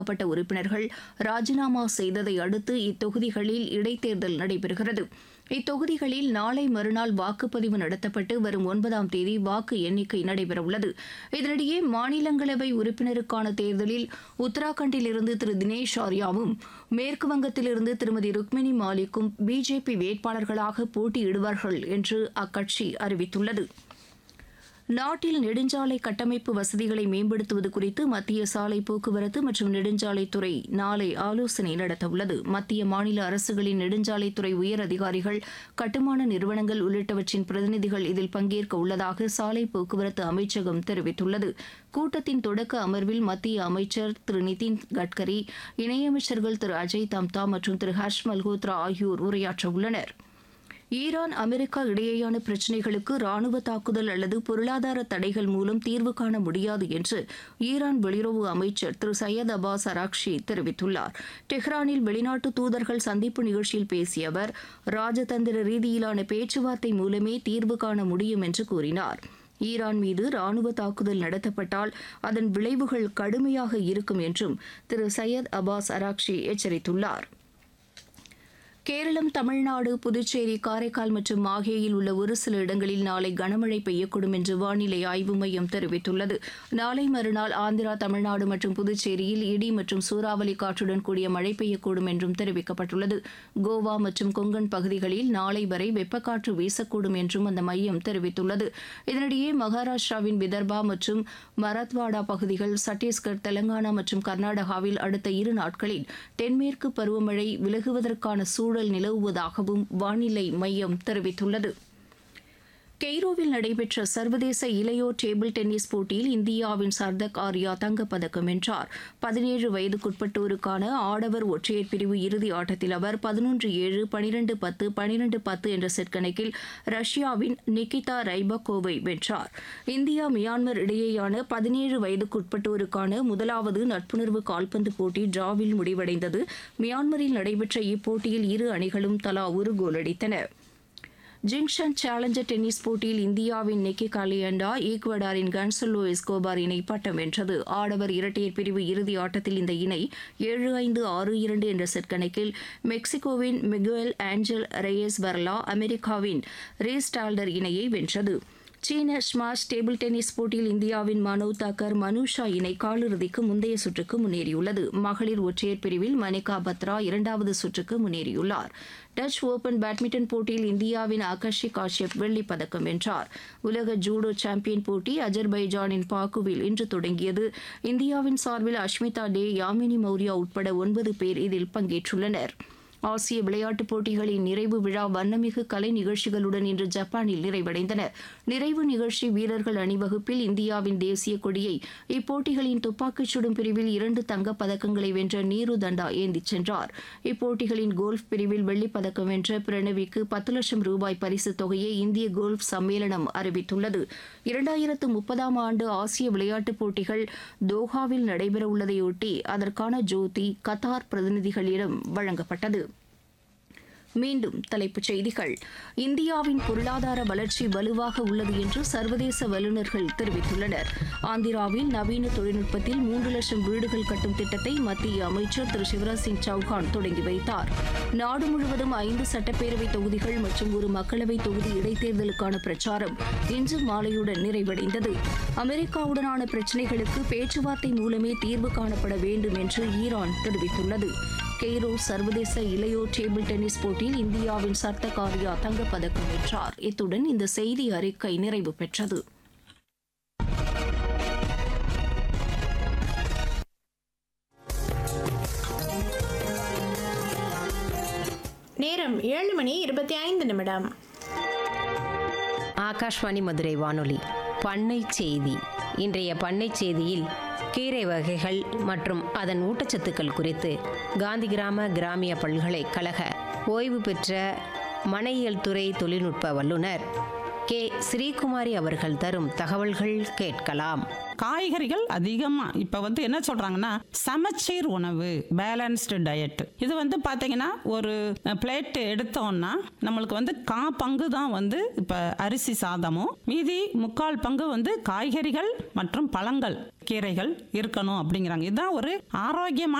பட்ட உறுப்பினர்கள் ராஜினாமா செய்ததை அடுத்து இத்தொகுதிகளில் இடைத்தேர்தல் நடைபெறுகிறது இத்தொகுதிகளில் நாளை மறுநாள் வாக்குப்பதிவு நடத்தப்பட்டு வரும் ஒன்பதாம் தேதி வாக்கு எண்ணிக்கை நடைபெறவுள்ளது இதனிடையே மாநிலங்களவை உறுப்பினருக்கான தேர்தலில் உத்தராகண்டிலிருந்து திரு தினேஷ் ஆர்யாவும் மேற்கு வங்கத்திலிருந்து திருமதி ருக்மினி மாலிக்கும் பிஜேபி வேட்பாளர்களாக போட்டியிடுவார்கள் என்று அக்கட்சி அறிவித்துள்ளது நாட்டில் நெடுஞ்சாலை கட்டமைப்பு வசதிகளை மேம்படுத்துவது குறித்து மத்திய சாலை போக்குவரத்து மற்றும் நெடுஞ்சாலைத்துறை நாளை ஆலோசனை நடத்தவுள்ளது மத்திய மாநில அரசுகளின் நெடுஞ்சாலைத்துறை உயர் அதிகாரிகள் கட்டுமான நிறுவனங்கள் உள்ளிட்டவற்றின் பிரதிநிதிகள் இதில் பங்கேற்க உள்ளதாக சாலை போக்குவரத்து அமைச்சகம் தெரிவித்துள்ளது கூட்டத்தின் தொடக்க அமர்வில் மத்திய அமைச்சர் திரு நிதின் கட்கரி இணையமைச்சர்கள் திரு அஜய் தம்தா மற்றும் திரு ஹர்ஷ் மல்ஹோத்ரா ஆகியோர் உரையாற்ற உள்ளனர் ஈரான் அமெரிக்கா இடையேயான பிரச்சினைகளுக்கு ராணுவ தாக்குதல் அல்லது பொருளாதார தடைகள் மூலம் தீர்வு காண முடியாது என்று ஈரான் வெளியுறவு அமைச்சர் திரு சையத் அப்பாஸ் அராக்ஷி தெரிவித்துள்ளார் டெஹ்ரானில் வெளிநாட்டு தூதர்கள் சந்திப்பு நிகழ்ச்சியில் பேசிய அவர் ராஜதந்திர ரீதியிலான பேச்சுவார்த்தை மூலமே தீர்வு காண முடியும் என்று கூறினார் ஈரான் மீது ராணுவ தாக்குதல் நடத்தப்பட்டால் அதன் விளைவுகள் கடுமையாக இருக்கும் என்றும் திரு சையத் அப்பாஸ் அராக்ஷி எச்சரித்துள்ளார் கேரளம் தமிழ்நாடு புதுச்சேரி காரைக்கால் மற்றும் மாஹேயில் உள்ள ஒரு சில இடங்களில் நாளை கனமழை பெய்யக்கூடும் என்று வானிலை ஆய்வு மையம் தெரிவித்துள்ளது நாளை மறுநாள் ஆந்திரா தமிழ்நாடு மற்றும் புதுச்சேரியில் இடி மற்றும் சூறாவளி காற்றுடன் கூடிய மழை பெய்யக்கூடும் என்றும் தெரிவிக்கப்பட்டுள்ளது கோவா மற்றும் கொங்கன் பகுதிகளில் நாளை வரை வெப்பக்காற்று வீசக்கூடும் என்றும் அந்த மையம் தெரிவித்துள்ளது இதனிடையே மகாராஷ்டிராவின் விதர்பா மற்றும் மராத்வாடா பகுதிகள் சத்தீஸ்கர் தெலங்கானா மற்றும் கர்நாடகாவில் அடுத்த இரு நாட்களில் தென்மேற்கு பருவமழை விலகுவதற்கான சூழல் நிலவுவதாகவும் வானிலை மையம் தெரிவித்துள்ளது கெய்ரோவில் நடைபெற்ற சர்வதேச இளையோர் டேபிள் டென்னிஸ் போட்டியில் இந்தியாவின் சர்தக் ஆர்யா தங்கப்பதக்கம் வென்றார் பதினேழு வயதுக்குட்பட்டோருக்கான ஆடவர் ஒற்றையர் பிரிவு இறுதி ஆட்டத்தில் அவர் பதினொன்று ஏழு பனிரெண்டு பத்து பனிரெண்டு பத்து என்ற செட் கணக்கில் ரஷ்யாவின் நிகிதா ரைபக்கோவை வென்றார் இந்தியா மியான்மர் இடையேயான பதினேழு வயதுக்குட்பட்டோருக்கான முதலாவது நட்புணர்வு கால்பந்து போட்டி டிராவில் முடிவடைந்தது மியான்மரில் நடைபெற்ற இப்போட்டியில் இரு அணிகளும் தலா ஒரு கோல் அடித்தன ஜிங்ஷன் சேலஞ்சர் டென்னிஸ் போட்டியில் இந்தியாவின் நிக்கி காலியண்டா ஈக்வடாரின் கன்சலோ எஸ்கோபார் இணை பட்டம் வென்றது ஆடவர் இரட்டையர் பிரிவு இறுதி ஆட்டத்தில் இந்த இணை ஏழு ஐந்து ஆறு இரண்டு என்ற செட் கணக்கில் மெக்சிகோவின் மிகுவல் ஆஞ்சல் ரெயஸ் வர்லா அமெரிக்காவின் ரீஸ்டால்டர் இணையை வென்றது சீன ஸ்மாஷ் டேபிள் டென்னிஸ் போட்டியில் இந்தியாவின் மனோவ் தாக்கர் மனுஷா இணை காலிறுதிக்கு முந்தைய சுற்றுக்கு முன்னேறியுள்ளது மகளிர் ஒற்றையர் பிரிவில் மணிகா பத்ரா இரண்டாவது சுற்றுக்கு முன்னேறியுள்ளார் டச் ஓபன் பேட்மிண்டன் போட்டியில் இந்தியாவின் ஆகாஷி காஷ்யப் வெள்ளிப் பதக்கம் வென்றார் உலக ஜூடோ சாம்பியன் போட்டி அஜர்பைஜானின் பாக்குவில் இன்று தொடங்கியது இந்தியாவின் சார்பில் அஷ்மிதா டே யாமினி மௌரியா உட்பட ஒன்பது பேர் இதில் பங்கேற்றுள்ளனர் ஆசிய விளையாட்டுப் போட்டிகளின் நிறைவு விழா வண்ணமிகு கலை நிகழ்ச்சிகளுடன் இன்று ஜப்பானில் நிறைவடைந்தன நிறைவு நிகழ்ச்சி வீரர்கள் அணிவகுப்பில் இந்தியாவின் தேசிய கொடியை இப்போட்டிகளின் துப்பாக்கிச் சுடும் பிரிவில் இரண்டு தங்கப் பதக்கங்களை வென்ற நீரு தண்டா ஏந்திச் சென்றார் இப்போட்டிகளின் கோல்ஃப் பிரிவில் வெள்ளிப் பதக்கம் வென்ற பிரணவிக்கு பத்து லட்சம் ரூபாய் பரிசுத் தொகையை இந்திய கோல்ஃப் சம்மேளனம் அறிவித்துள்ளது இரண்டாயிரத்து முப்பதாம் ஆண்டு ஆசிய விளையாட்டுப் போட்டிகள் தோஹாவில் நடைபெறவுள்ளதையொட்டி அதற்கான ஜோதி கத்தார் பிரதிநிதிகளிடம் வழங்கப்பட்டது மீண்டும் தலைப்புச் செய்திகள் இந்தியாவின் பொருளாதார வளர்ச்சி வலுவாக உள்ளது என்று சர்வதேச வல்லுநர்கள் தெரிவித்துள்ளனர் ஆந்திராவில் நவீன தொழில்நுட்பத்தில் மூன்று லட்சம் வீடுகள் கட்டும் திட்டத்தை மத்திய அமைச்சர் திரு சிவராஜ் சிங் சௌஹான் தொடங்கி வைத்தார் நாடு முழுவதும் ஐந்து சட்டப்பேரவை தொகுதிகள் மற்றும் ஒரு மக்களவை தொகுதி இடைத்தேர்தலுக்கான பிரச்சாரம் இன்று மாலையுடன் நிறைவடைந்தது அமெரிக்காவுடனான பிரச்சினைகளுக்கு பேச்சுவார்த்தை மூலமே தீர்வு காணப்பட வேண்டும் என்று ஈரான் தெரிவித்துள்ளது கெய்ரோ சர்வதேச இளையோர் டேபிள் டென்னிஸ் போட்டியில் இந்தியாவின் சர்த்தகாரியா தங்கப்பதக்கம் வென்றார் இத்துடன் இந்த செய்தி அறிக்கை நிறைவு பெற்றது நேரம் ஏழு மணி இருபத்தி ஐந்து நிமிடம் ஆகாஷ்வாணி மதுரை வானொலி பண்ணை செய்தி இன்றைய பண்ணை செய்தியில் கீரை வகைகள் மற்றும் அதன் ஊட்டச்சத்துக்கள் குறித்து காந்தி கிராம கிராமிய பல்கலைக்கழக ஓய்வு பெற்ற மனையியல் துறை தொழில்நுட்ப வல்லுநர் கே ஸ்ரீகுமாரி அவர்கள் தரும் தகவல்கள் கேட்கலாம் காய்கறிகள் அதிகமா இப்ப வந்து என்ன சொல்றாங்கன்னா சமச்சீர் உணவு பேலன்ஸ்டு டயட் இது வந்து பாத்தீங்கன்னா ஒரு பிளேட் எடுத்தோம்னா நம்மளுக்கு வந்து கா பங்கு தான் வந்து இப்ப அரிசி சாதமும் மீதி முக்கால் பங்கு வந்து காய்கறிகள் மற்றும் பழங்கள் கீரைகள் இருக்கணும் அப்படிங்கிறாங்க இதுதான் ஒரு ஆரோக்கியமான